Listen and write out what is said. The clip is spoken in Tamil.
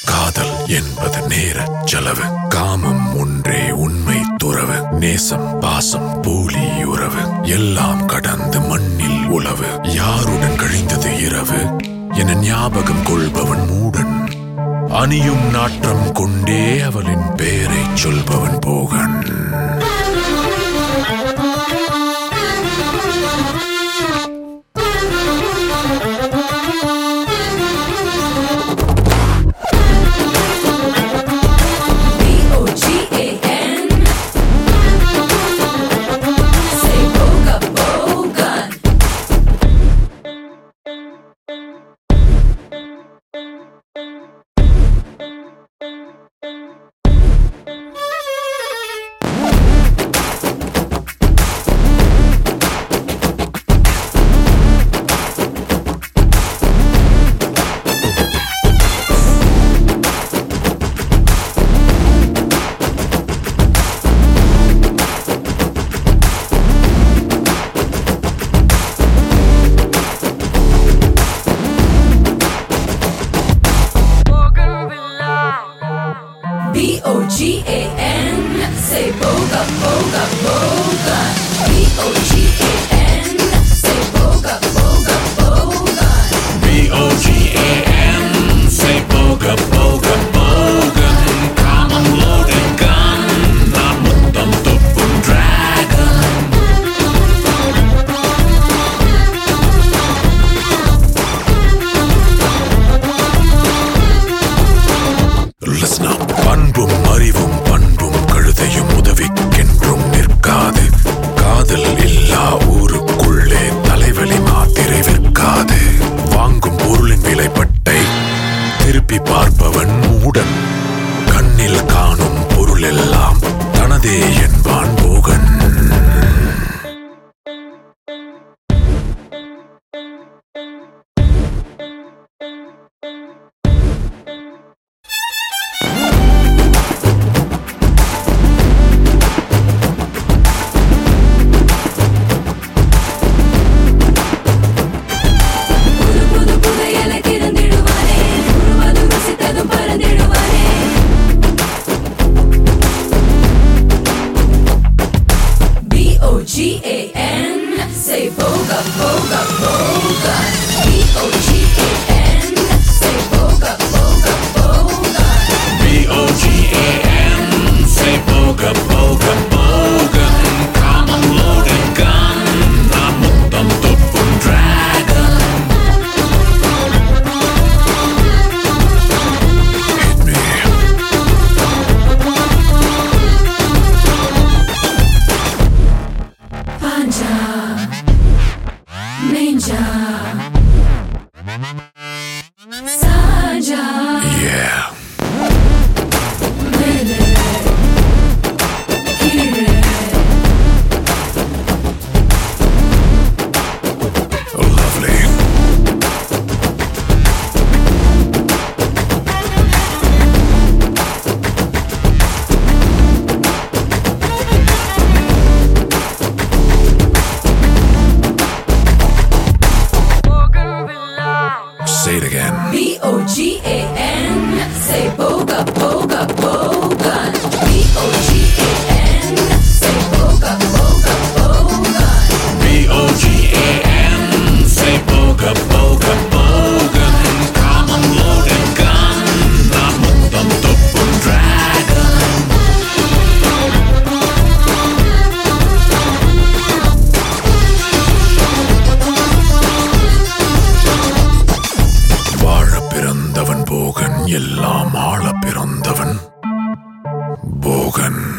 காதல் என்பது நேர செலவு காமம் ஒன்றே உண்மை துறவு நேசம் பாசம் போலி உறவு எல்லாம் கடந்து மண்ணில் உழவு யாருடன் கழிந்தது இரவு என ஞாபகம் கொள்பவன் மூடன் அணியும் நாற்றம் கொண்டே அவளின் பெயரைச் சொல்பவன் Bogan B-O-G-A-N Say boga bogan B-O-G-A-N Say boga boga bogan B-O-G-A-N Say boga boga bogan B-O-G-A-N Say boga boga bogan காமம் loaded gun நான் முத்தம் துப்பும் dragon Listen up. பண்பும் அறிவும் பண்பும் கழுதையும் உதவிக்கென்றும் நிற்காது காதல் இல்லா ஊருக்குள்ளே தலைவலி மாத்திரை விற்காது வாங்கும் பொருளின் விலைப்பட்டை திருப்பி பார்ப்பவன் மூடன் கண்ணில் காணும் பொருள் எல்லாம் தனதே என்பான் போகன் புது புது புதையலை திறந்திடுவானே முழுவதும் ருசித்ததும் பறந்திடுவானே B-O-G-A-N Say boga boga bogan B-O-G-A-N Say boga boga bogan B-O-G-A-N Say boga boga bogan காமம் loaded gun நான் முத்தம் துப்பும் dragon Hit me Panja Ninja Sanja Yeah Mele Kire Lovely Say it again B-O-G-A-N Say boga boga bogan B-O-G-A-N Say boga boga bogan B-O-G-A-N Say boga boga bogan காமம் loaded gun நான் முத்தம் துப்பும் dragon வாழ பிறந்தவன் போகன் எல்லாம் ஆள பிறந்தவன் போகன்